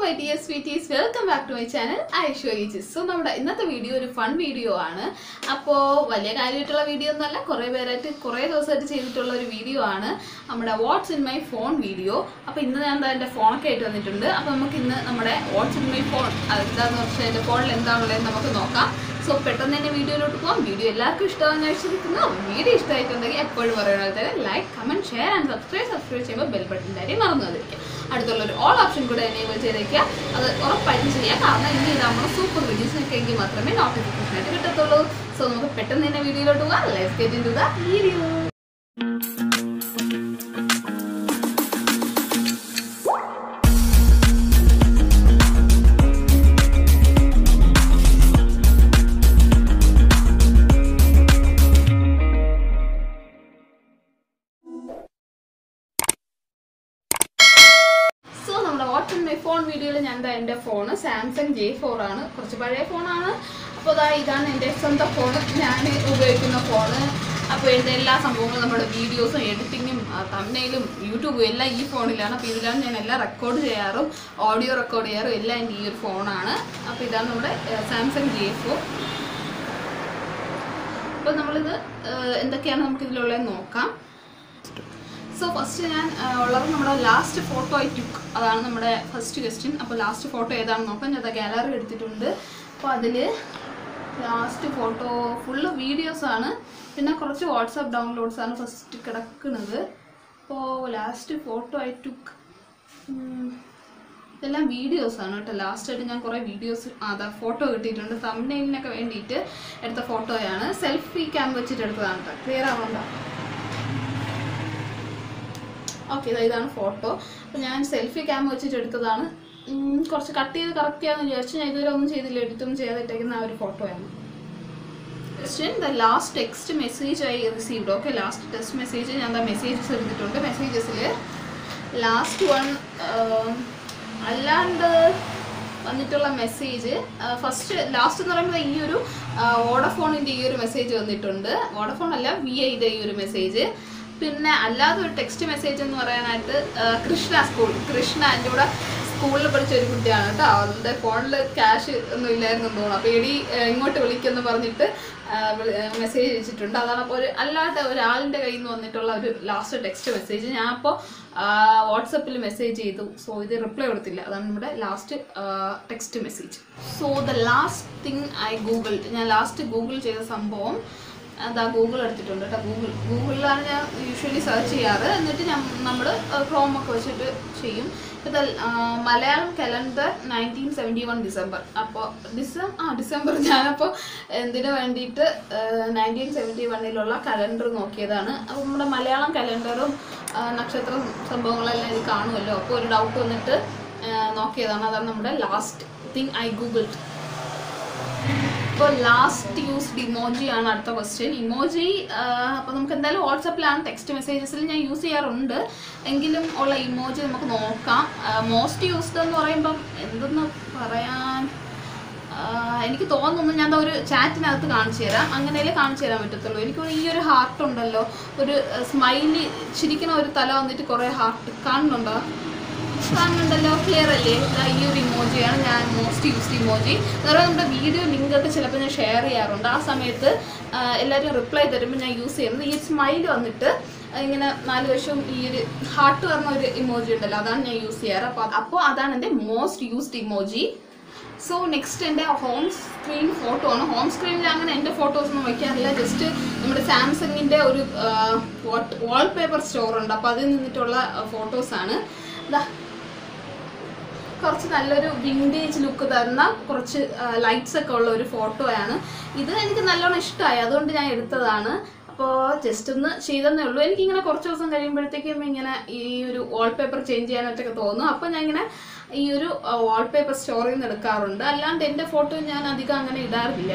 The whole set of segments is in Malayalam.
my dear sweeties welcome back to my channel Aishwarya Jis so നമ്മുടെ ഇന്നത്തെ വീഡിയോ ഒരു ഫൺ വീഡിയോ ആണ് അപ്പോൾ വലിയ കാര്യമായിട്ടുള്ള വീഡിയോ ഒന്നുമല്ല കുറേ പേരായിട്ട് കുറേ ദിവസമായിട്ട് ചെയ്തിട്ടുള്ള ഒരു വീഡിയോ ആണ് നമ്മുടെ what's in my phone video അപ്പോൾ ഇന്ന് ഞാൻ എന്താ എൻ്റെ ഫോണൊക്കെ ആയിട്ട് വന്നിട്ടുണ്ട് അപ്പോൾ നമുക്ക് ഇന്ന് നമ്മുടെ വാട്ട്സ് ഇൻ മൈ ഫോൺ അതെന്താണെന്ന് വെച്ചാൽ എൻ്റെ ഫോണിൽ എന്താണുള്ളതെന്ന് നമുക്ക് നോക്കാം സോ പെട്ടെന്ന് തന്നെ വീഡിയോയിലോട്ട് പോകാം വീഡിയോ എല്ലാവർക്കും ഇഷ്ടമാണെന്ന് വിശ്വസിക്കുന്നു വീഡിയോ ഇഷ്ടമായിട്ടുണ്ടെങ്കിൽ എപ്പോഴും പറയുന്ന പോലെ തന്നെ like comment share and subscribe subscribe ചെയ്യുമ്പോൾ ബെൽ ബട്ടൺ കാര്യം മറന്നു വന്നിരിക്കുക അടുത്തുള്ള ഒരു ഓൾ ഓപ്ഷൻ കൂടെ എനേബിൾ ചെയ്തേക്കുക അത് ഉറപ്പായിട്ടും ചെയ്യാം കാരണം ഇനി നമ്മൾ സൂപ്പർ വീഡിയോസിനൊക്കെ എങ്കിൽ മാത്രമേ നോട്ടിഫിക്കേഷൻ ആയിട്ട് കിട്ടത്തുള്ളൂ സോ നമുക്ക് പെട്ടെന്ന് തന്നെ വീഡിയോയിലോട്ട് പോകാം life get into the video so നമ്മുടെ വാട്സ് ഇൻ മൈ ഫോൺ വീഡിയോയിൽ ഞാൻ എന്താ എൻ്റെ ഫോണ് സാംസങ് ജെ ഫോർ ആണ് കുറച്ച് പഴയ ഫോണാണ് അപ്പോൾ അതാ ഇതാണ് എൻ്റെ സ്വന്തം ഫോൺ ഞാൻ ഉപയോഗിക്കുന്ന ഫോണ് അപ്പോൾ എൻ്റെ എല്ലാ സംഭവങ്ങളും നമ്മുടെ വീഡിയോസും എഡിറ്റിങ്ങും തമ്മനയിലും യൂട്യൂബും എല്ലാം ഈ ഫോണിലാണ് അപ്പോൾ ഇതിലാണ് ഞാൻ എല്ലാം റെക്കോർഡ് ചെയ്യാറും ഓഡിയോ റെക്കോർഡ് ചെയ്യാറും എല്ലാം എൻ്റെ ഈ ഒരു ഫോണാണ് അപ്പോൾ ഇതാണ് നമ്മുടെ സാംസങ് ജെ ഫോർ അപ്പോൾ നമ്മളിത് ഏഹ്, എന്തൊക്കെയാണ് നമുക്ക് ഇതിലുള്ളതെന്ന് നോക്കാം സോ ഫസ്റ്റ് ഞാൻ ആ, ഉള്ളത് നമ്മുടെ ലാസ്റ്റ് ഫോട്ടോ ഐ ടുക്ക് അതാണ് നമ്മുടെ ഫസ്റ്റ് ക്വസ്റ്റ്യൻ അപ്പോൾ ലാസ്റ്റ് ഫോട്ടോ ഏതാണെന്ന് നോക്കാം ഞാൻ ഗാലറി എടുത്തിട്ടുണ്ട് അപ്പോൾ അതിൽ ലാസ്റ്റ് ഫോട്ടോ ഫുള്ള് വീഡിയോസാണ് പിന്നെ കുറച്ച് വാട്സാപ്പ് ഡൗൺലോഡ്സ് ആണ് ഫസ്റ്റ് കിടക്കുന്നത് അപ്പോൾ ലാസ്റ്റ് ഫോട്ടോ ഐ ടുക്ക് ഇതെല്ലാം വീഡിയോസാണ് കേട്ടോ ലാസ്റ്റായിട്ട് ഞാൻ കുറേ വീഡിയോസ് അതാ ഫോട്ടോ കിട്ടിയിട്ടുണ്ട് തമിഴ്നൊക്കെ വേണ്ടിയിട്ട് എടുത്ത ഫോട്ടോയാണ് സെൽഫി ക്യാം വെച്ചിട്ട് എടുത്തതാണ് കേട്ടോ ക്ലിയർ ആവുന്നുണ്ടോ ഓക്കെ ഇതാ ഇതാണ് ഫോട്ടോ അപ്പോൾ ഞാൻ സെൽഫി ക്യാം വെച്ചിട്ട് എടുത്തതാണ് ഉം, കുറച്ച് കട്ട് ചെയ്ത് കറക്റ്റ് ചെയ്യാന്ന് വിചാരിച്ചു ഞാൻ ഇതുവരെ ഒന്നും ചെയ്തില്ല എഡിറ്റൊന്നും ചെയ്തിട്ടേക്കുന്ന ആ ഒരു ഫോട്ടോയാണ് question the last text message I received okay last text message ഞാൻ ദാ മെസ്സേജസ് എടുത്തിട്ടുണ്ട് മെസ്സേജസിൽ ലാസ്റ്റ് വൺ അല്ലാണ്ട് വന്നിട്ടുള്ള മെസ്സേജ് ഫസ്റ്റ് ലാസ്റ്റ് എന്ന് പറയുമ്പോൾ ഈ ഒരു വോഡഫോണിൻ്റെ ഈ ഒരു മെസ്സേജ് വന്നിട്ടുണ്ട് വോഡഫോൺ അല്ല വി ഐയുടെ ഈ ഒരു മെസ്സേജ് പിന്നെ അല്ലാതെ ഒരു ടെക്സ്റ്റ് മെസ്സേജ് എന്ന് പറയാനായിട്ട് ആ, കൃഷ്ണ സ്കൂൾ കൃഷ്ണ എൻ്റെ കൂടെ സ്കൂളിൽ പഠിച്ച ഒരു കുട്ടിയാണ് കേട്ടോ അവളുടെ ഫോണിൽ ക്യാഷ് ഒന്നും ഇല്ലായിരുന്നു എന്ന് തോന്നുന്നു അപ്പോൾ എടി ആ, ഇങ്ങോട്ട് വിളിക്കുമെന്ന് പറഞ്ഞിട്ട് മെസ്സേജ് അയച്ചിട്ടുണ്ട് അതാണ് അപ്പോൾ ഒരു അല്ലാതെ ഒരാളിൻ്റെ കയ്യിൽ നിന്ന് വന്നിട്ടുള്ള ഒരു ലാസ്റ്റ് ടെക്സ്റ്റ് മെസ്സേജ് ഞാൻ അപ്പോൾ വാട്സപ്പിൽ മെസ്സേജ് ചെയ്തു സോ ഇത് റിപ്ലൈ കൊടുത്തില്ല അതാണ് നമ്മുടെ last text message so the last thing I Google ഞാൻ ലാസ്റ്റ് ഗൂഗിൾ ചെയ്ത സംഭവം അതാ ഗൂഗിൾ എടുത്തിട്ടുണ്ട് കേട്ടോ ഗൂഗിൾ ഗൂഗിളിലാണ് ഞാൻ യൂഷ്വലി സെർച്ച് ചെയ്യാറ് എന്നിട്ട് ഞാൻ നമ്മൾ ക്രോം ഒക്കെ വെച്ചിട്ട് ചെയ്യും ഇത് Malayalam calendar nineteen seventy one December അപ്പോൾ ഡിസം ആ ഡിസംബർ ഞാനപ്പോൾ എന്തിനു വേണ്ടിയിട്ട് നയൻറ്റീൻ സെവൻറ്റി വണ്ണിലുള്ള കലണ്ടർ നോക്കിയതാണ് അപ്പോൾ നമ്മുടെ മലയാളം കലണ്ടറും നക്ഷത്രം സംഭവങ്ങളെല്ലാം ഇത് കാണുമല്ലോ അപ്പോൾ ഒരു ഡൗട്ട് വന്നിട്ട് ആ, നോക്കിയതാണ് അതാണ് നമ്മുടെ ലാസ്റ്റ് തിങ് ഐ ഗൂഗിൾഡ് ഇപ്പോൾ ലാസ്റ്റ് യൂസ്ഡ് ഇമോജി ആണ് അടുത്ത ക്വസ്റ്റ്യൻ ഇമോജി അപ്പോൾ നമുക്ക് എന്തായാലും വാട്സപ്പിലാണ് ടെക്സ്റ്റ് മെസ്സേജസിൽ ഞാൻ യൂസ് ചെയ്യാറുണ്ട് എങ്കിലും ഉള്ള ഇമോജി നമുക്ക് നോക്കാം മോസ്റ്റ് യൂസ്ഡ് എന്ന് പറയുമ്പം എന്തെന്ന് പറയാൻ ആ, എനിക്ക് തോന്നുന്നു ഞാൻ ദാ ഒരു ചാറ്റിനകത്ത് കാണിച്ചു തരാം അങ്ങനെയല്ലേ കാണിച്ചു തരാൻ പറ്റത്തുള്ളൂ എനിക്ക് ഈ ഒരു ഹാർട്ട് ഉണ്ടല്ലോ ഒരു സ്മൈലി ചിരിക്കുന്ന ഒരു തല വന്നിട്ട് കുറേ ഹാർട്ട് കാണുന്നുണ്ടോ കാണുന്നുണ്ടല്ലോ ക്ലിയർ അല്ലേ ദാ ഈ ഒരു ഇമോജിയാണ് ഞാൻ മോസ്റ്റ് യൂസ്ഡ് ഇമോജി അതുപോലെ നമ്മുടെ വീഡിയോ ലിങ്ക് ഒക്കെ ചിലപ്പോൾ ഞാൻ ഷെയർ ചെയ്യാറുണ്ട് ആ സമയത്ത് ആ, എല്ലാവരും റിപ്ലൈ തരുമ്പോൾ ഞാൻ യൂസ് ചെയ്യുന്നത് ഈ സ്മൈൽ വന്നിട്ട് ഇങ്ങനെ നാല് വശവും ഈ ഒരു ഹാർട്ട് പറഞ്ഞ ഒരു ഇമോജി ഉണ്ടല്ലോ അതാണ് ഞാൻ യൂസ് ചെയ്യാറ് അപ്പോൾ അപ്പോൾ അതാണ് എൻ്റെ most used emoji so next എൻ്റെ ഹോം സ്ക്രീൻ ഫോട്ടോ ആണ് ഹോം സ്ക്രീനിൽ അങ്ങനെ എൻ്റെ ഫോട്ടോസ് ഒന്നും വയ്ക്കാറില്ല ജസ്റ്റ് നമ്മുടെ സാംസങ്ങിൻ്റെ ഒരു വാൾപേപ്പർ സ്റ്റോർ ഉണ്ട് അപ്പോൾ അതിൽ നിന്നിട്ടുള്ള ഫോട്ടോസാണ് ഇതാ കുറച്ച് നല്ലൊരു വിൻറ്റേജ് ലുക്ക് തരുന്ന കുറച്ച് ലൈറ്റ്സ് ഒക്കെ ഉള്ള ഒരു ഫോട്ടോയാണ് ഇത് എനിക്ക് നല്ലോണം ഇഷ്ടമായി അതുകൊണ്ട് ഞാൻ എടുത്തതാണ് അപ്പോൾ ജസ്റ്റ് ഒന്ന് ചെയ്തെന്നേ ഉള്ളൂ എനിക്കിങ്ങനെ കുറച്ച് ദിവസം കഴിയുമ്പോഴത്തേക്കും ഇങ്ങനെ ഈ ഒരു വാൾപേപ്പർ ചേഞ്ച് ചെയ്യാനായിട്ടൊക്കെ തോന്നും അപ്പോൾ ഞാൻ ഇങ്ങനെ ഈ ഒരു വാൾപേപ്പർ സ്റ്റോറിൽ നിന്ന് എടുക്കാറുണ്ട് അല്ലാണ്ട് എൻ്റെ ഫോട്ടോ ഞാൻ അധികം അങ്ങനെ ഇടാറില്ല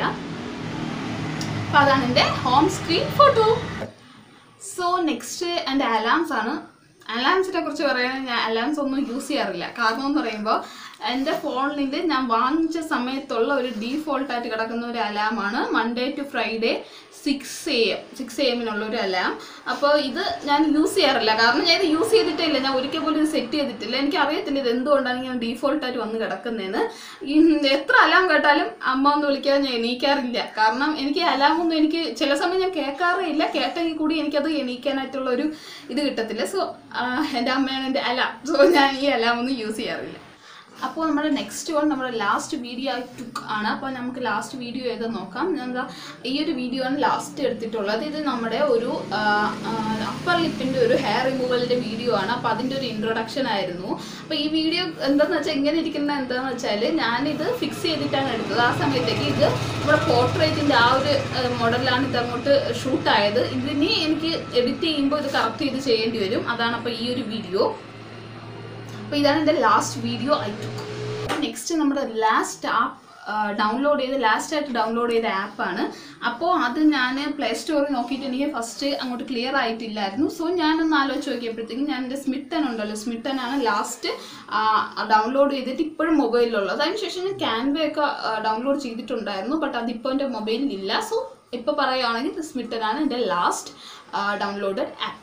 അപ്പോൾ അതാണ് എൻ്റെ home screen photo so next എൻ്റെ അലാംസ് ആണ് അലാംസിനെ കുറിച്ച് പറയുകയാണെങ്കിൽ ഞാൻ അലാംസ് ഒന്നും യൂസ് ചെയ്യാറില്ല കാരണം എന്ന് പറയുമ്പോൾ എൻ്റെ ഫോണിൽ ഞാൻ വാങ്ങിച്ച സമയത്തുള്ള ഒരു ഡീഫോൾട്ടായിട്ട് കിടക്കുന്ന ഒരു അലാമാണ് Monday to Friday six A M six A എമ്മിനുള്ള ഒരു അലാം അപ്പോൾ ഇത് ഞാൻ യൂസ് ചെയ്യാറില്ല കാരണം ഞാൻ ഇത് യൂസ് ചെയ്തിട്ടേ ഇല്ല ഞാൻ ഒരിക്കൽ പോലും ഇത് സെറ്റ് ചെയ്തിട്ടില്ല എനിക്ക് അറിയത്തില്ല ഇത് എന്തുകൊണ്ടാണ് ഇങ്ങനെ ഡീഫോൾട്ടായിട്ട് വന്ന് കിടക്കുന്നതെന്ന് ഈ എത്ര അലാം കേട്ടാലും അമ്മ ഒന്ന് വിളിക്കാതെ ഞാൻ എണീക്കാറില്ല കാരണം എനിക്ക് അലാം ഒന്നും എനിക്ക് ചില സമയം ഞാൻ കേൾക്കാറേ ഇല്ല കേട്ടെങ്കിൽ കൂടി എനിക്കത് എണീക്കാനായിട്ടുള്ള ഒരു ഇത് കിട്ടത്തില്ല സോ എൻ്റെ അമ്മയാണ് എൻ്റെ അലാം സോ ഞാൻ ഈ അലാം ഒന്നും യൂസ് ചെയ്യാറില്ല അപ്പോൾ നമ്മുടെ നെക്സ്റ്റ് വൺ നമ്മുടെ ലാസ്റ്റ് വീഡിയോ ആയി ടുക്ക് ആണ് അപ്പോൾ നമുക്ക് ലാസ്റ്റ് വീഡിയോ ഏതാ നോക്കാം ഞാൻ ദാ ഈ ഒരു വീഡിയോ ആണ് ലാസ്റ്റ് എടുത്തിട്ടുള്ളത് ഇത് നമ്മുടെ ഒരു അപ്പർ ലിപ്പിൻ്റെ ഒരു ഹെയർ റിമൂവലിൻ്റെ വീഡിയോ ആണ് അപ്പോൾ അതിൻ്റെ ഒരു ഇൻട്രൊഡക്ഷൻ ആയിരുന്നു അപ്പോൾ ഈ വീഡിയോ എന്താണെന്ന് വെച്ചാൽ എങ്ങനെ ഇരിക്കുന്നത് എന്താണെന്ന് വെച്ചാൽ ഞാനിത് ഫിക്സ് ചെയ്തിട്ടാണ് എടുത്തത് ആ സമയത്തേക്ക് ഇത് നമ്മുടെ പോർട്രേറ്റിൻ്റെ ആ ഒരു മോഡലാണ് ഇത് അങ്ങോട്ട് ഷൂട്ടായത് ഇതിനി എനിക്ക് എഡിറ്റ് ചെയ്യുമ്പോൾ ഇത് കറക്റ്റ് ചെയ്ത് ചെയ്യേണ്ടി വരും അതാണ് അപ്പോൾ ഈ ഒരു വീഡിയോ അപ്പോൾ ഇതാണ് എൻ്റെ last video I took next നമ്മുടെ ലാസ്റ്റ് ആപ്പ് ഡൗൺലോഡ് ചെയ്ത് ലാസ്റ്റ് ആയിട്ട് ഡൗൺലോഡ് ചെയ്ത ആപ്പാണ് അപ്പോൾ അത് ഞാൻ പ്ലേ സ്റ്റോറിൽ നോക്കിയിട്ട് എനിക്ക് ഫസ്റ്റ് അങ്ങോട്ട് ക്ലിയർ ആയിട്ടില്ലായിരുന്നു സോ ഞാനൊന്ന് ആലോചിച്ച് നോക്കിയപ്പോഴത്തേക്കും ഞാൻ എൻ്റെ സ്മിട്ടൻ ഉണ്ടല്ലോ സ്മിട്ടനാണ് ലാസ്റ്റ് ഡൗൺലോഡ് ചെയ്തിട്ട് ഇപ്പോഴും മൊബൈലിലുള്ളത് അതിനുശേഷം ഞാൻ ക്യാൻവയൊക്കെ ഡൗൺലോഡ് ചെയ്തിട്ടുണ്ടായിരുന്നു ബട്ട് അതിപ്പോൾ എൻ്റെ മൊബൈലിൽ ഇല്ല സോ ഇപ്പോൾ പറയുകയാണെങ്കിൽ സ്മിട്ടനാണ് എൻ്റെ ലാസ്റ്റ് ഡൗൺലോഡഡ് ആപ്പ്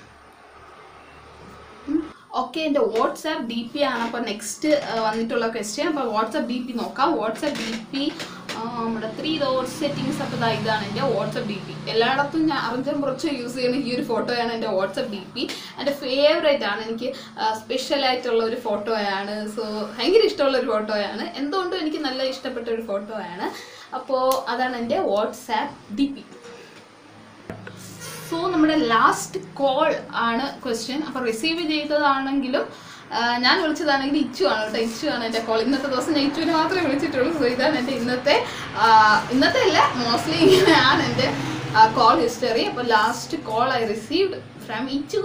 ഓക്കെ എൻ്റെ വാട്സാപ്പ് ഡി പി ആണ് അപ്പോൾ നെക്സ്റ്റ് വന്നിട്ടുള്ള ക്വസ്റ്റ്യൻ അപ്പോൾ വാട്സാപ്പ് ഡി പി നോക്കാം വാട്സാപ്പ് ഡി പി നമ്മുടെ ത്രീ ഡോട്ട് സെറ്റിങ്സ് അപ്പോൾ ഇതാ ഇതാണ് എൻ്റെ വാട്സാപ്പ് ഡി പി എല്ലായിടത്തും ഞാൻ അറിഞ്ഞും കുറച്ച് യൂസ് ചെയ്യുന്ന ഈ ഒരു ഫോട്ടോയാണ് എൻ്റെ വാട്സാപ്പ് ഡി പി എൻ്റെ ഫേവറേറ്റ് ആണ് എനിക്ക് സ്പെഷ്യൽ ആയിട്ടുള്ള ഒരു ഫോട്ടോയാണ് സോ ഭയങ്കര ഇഷ്ടമുള്ള ഒരു ഫോട്ടോയാണ് എന്തുകൊണ്ടും എനിക്ക് നല്ല ഇഷ്ടപ്പെട്ട ഒരു ഫോട്ടോയാണ് അപ്പോൾ അതാണ് എൻ്റെ വാട്സാപ്പ് ഡി പി സോ നമ്മുടെ ലാസ്റ്റ് കോൾ ആണ് ക്വസ്റ്റ്യൻ അപ്പോൾ റിസീവ് ചെയ്തതാണെങ്കിലും ആ, ഞാൻ വിളിച്ചതാണെങ്കിൽ ഇച്ചു ആണ് കേട്ടോ ഇച്ചു ആണ് എൻ്റെ കോൾ ഇന്നത്തെ ദിവസം ഞാൻ ഇച്ചുവിനെ മാത്രമേ വിളിച്ചിട്ടുള്ളൂ സോ ഇതാണ് എൻ്റെ ഇന്നത്തെ ആ, ഇന്നത്തെ അല്ല മോസ്റ്റ്ലി ഇങ്ങനെയാണ് എൻ്റെ കോൾ ഹിസ്റ്ററി അപ്പോൾ last call I received from Ichu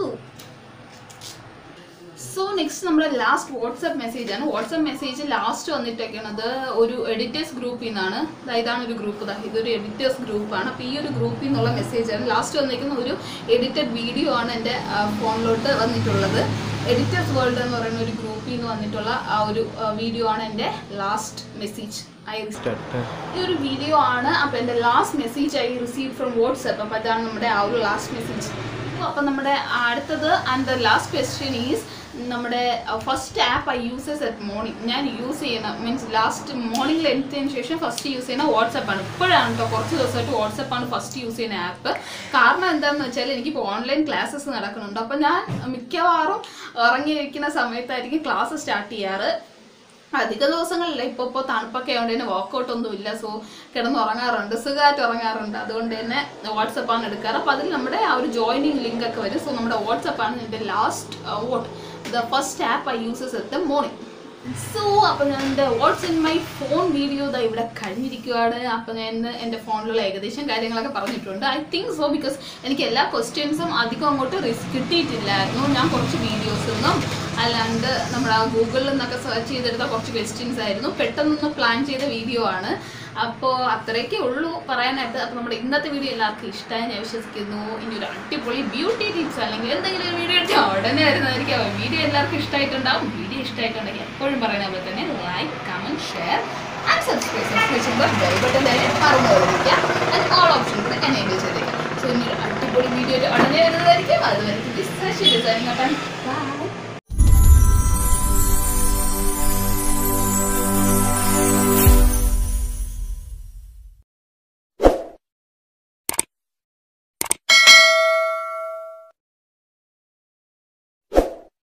so next നമ്മുടെ ലാസ്റ്റ് വാട്സപ്പ് മെസ്സേജ് ആണ് വാട്സപ്പ് മെസ്സേജ് ലാസ്റ്റ് വന്നിട്ടേക്കണത് ഒരു എഡിറ്റേഴ്സ് ഗ്രൂപ്പിൽ നിന്നാണ് ദാ ഇതാണ് ഒരു ഗ്രൂപ്പ് ദാ ഇതൊരു എഡിറ്റേഴ്സ് ഗ്രൂപ്പാണ് അപ്പോൾ ഈ ഒരു ഗ്രൂപ്പിൽ നിന്നുള്ള മെസ്സേജാണ് ലാസ്റ്റ് വന്നിരിക്കുന്ന ഒരു എഡിറ്റഡ് വീഡിയോ ആണ് എൻ്റെ ഫോണിലോട്ട് വന്നിട്ടുള്ളത് എഡിറ്റേഴ്സ് വേൾഡ് എന്ന് പറയുന്ന ഒരു ഗ്രൂപ്പിൽ നിന്ന് വന്നിട്ടുള്ള ആ ഒരു വീഡിയോ ആണ് എൻ്റെ ലാസ്റ്റ് മെസ്സേജ് ഐ ഈ ഒരു വീഡിയോ ആണ് അപ്പോൾ എൻ്റെ last message I receive from WhatsApp അപ്പോൾ അതാണ് നമ്മുടെ ആ ഒരു ലാസ്റ്റ് മെസ്സേജ് അപ്പോൾ നമ്മുടെ അടുത്തത് and the last question is നമ്മുടെ first app I uses at morning ഞാൻ യൂസ് ചെയ്യുന്ന മീൻസ് ലാസ്റ്റ് മോർണിംഗിൽ എത്തിയതിന് ശേഷം ഫസ്റ്റ് യൂസ് ചെയ്യുന്ന വാട്സപ്പാണ് ഇപ്പോഴാണ് കേട്ടോ കുറച്ച് ദിവസമായിട്ട് വാട്സപ്പാണ് ഫസ്റ്റ് യൂസ് ചെയ്യുന്ന ആപ്പ് കാരണം എന്താണെന്ന് വെച്ചാൽ എനിക്കിപ്പോൾ ഓൺലൈൻ ക്ലാസ്സസ് നടക്കുന്നുണ്ട് അപ്പോൾ ഞാൻ മിക്കവാറും ഇറങ്ങിയിരിക്കുന്ന സമയത്തായിരിക്കും ക്ലാസ് സ്റ്റാർട്ട് ചെയ്യാറ് അധിക ദിവസങ്ങളില്ല ഇപ്പോൾ ഇപ്പോൾ തണുപ്പൊക്കെ ആയതുകൊണ്ട് തന്നെ വർക്കൗട്ട് ഒന്നും ഇല്ല സോ കിടന്ന് ഉറങ്ങാറുണ്ട് സുഖമായിട്ട് ഉറങ്ങാറുണ്ട് അതുകൊണ്ട് തന്നെ വാട്സപ്പാണ് എടുക്കാറ് അപ്പോൾ അതിൽ നമ്മുടെ ആ ഒരു ജോയിനിങ് ലിങ്ക് ഒക്കെ വരും സോ നമ്മുടെ വാട്സപ്പാണ് എൻ്റെ last what the first app I uses at the morning so അപ്പോൾ ഞാൻ എൻ്റെ what's in my phone video ഇതാ ഇവിടെ കഴിഞ്ഞിരിക്കുകയാണ് അപ്പോൾ ഞാൻ ഇന്ന് എൻ്റെ ഫോണിലുള്ള ഏകദേശം കാര്യങ്ങളൊക്കെ പറഞ്ഞിട്ടുണ്ട് ഐ തിങ്ക് സോ ബിക്കോസ് എനിക്ക് എല്ലാ ക്വസ്റ്റ്യൻസും അധികം അങ്ങോട്ട് റിസ്ക് കിട്ടിയിട്ടില്ലായിരുന്നു ഞാൻ കുറച്ച് വീഡിയോസിൽ നിന്നും അല്ലാണ്ട് നമ്മുടെ ആ ഗൂഗിളിൽ നിന്നൊക്കെ സെർച്ച് ചെയ്തെടുത്ത കുറച്ച് ക്വസ്റ്റ്യൻസ് ആയിരുന്നു പെട്ടെന്നൊന്ന് പ്ലാൻ ചെയ്ത വീഡിയോ ആണ് അപ്പോൾ അത്രയൊക്കെ ഉള്ളൂ പറയാനായിട്ട് അപ്പോൾ നമ്മുടെ ഇന്നത്തെ വീഡിയോ എല്ലാവർക്കും ഇഷ്ടമായി ഞാൻ വിശ്വസിക്കുന്നു ഇനി ഒരു അടിപൊളി ബ്യൂട്ടി ടിപ്സ് അല്ലെങ്കിൽ എന്തെങ്കിലും ഒരു വീഡിയോ എടുത്താൽ ഉടനെ വരുന്നതായിരിക്കും വീഡിയോ എല്ലാവർക്കും ഇഷ്ടമായിട്ടുണ്ടാവും വീഡിയോ ഇഷ്ടമായിട്ടുണ്ടെങ്കിൽ എപ്പോഴും പറയുന്ന പോലെ തന്നെ like comment share and subscribe subscribe ചെയ്യുമ്പോൾ ബെൽ ബട്ടൺ തന്നെ മറന്നു പോയിരിക്കുക ആൻഡ് ഓൾ ഓപ്ഷൻ കൂടെ എനേബിൾ ചെയ്തേക്കാം സോ ഇനി ഒരു അടിപൊളി വീഡിയോ ഉടനെ വരുന്നതായിരിക്കും അതുവരെ ഡിസ്കഷൻ ബൈ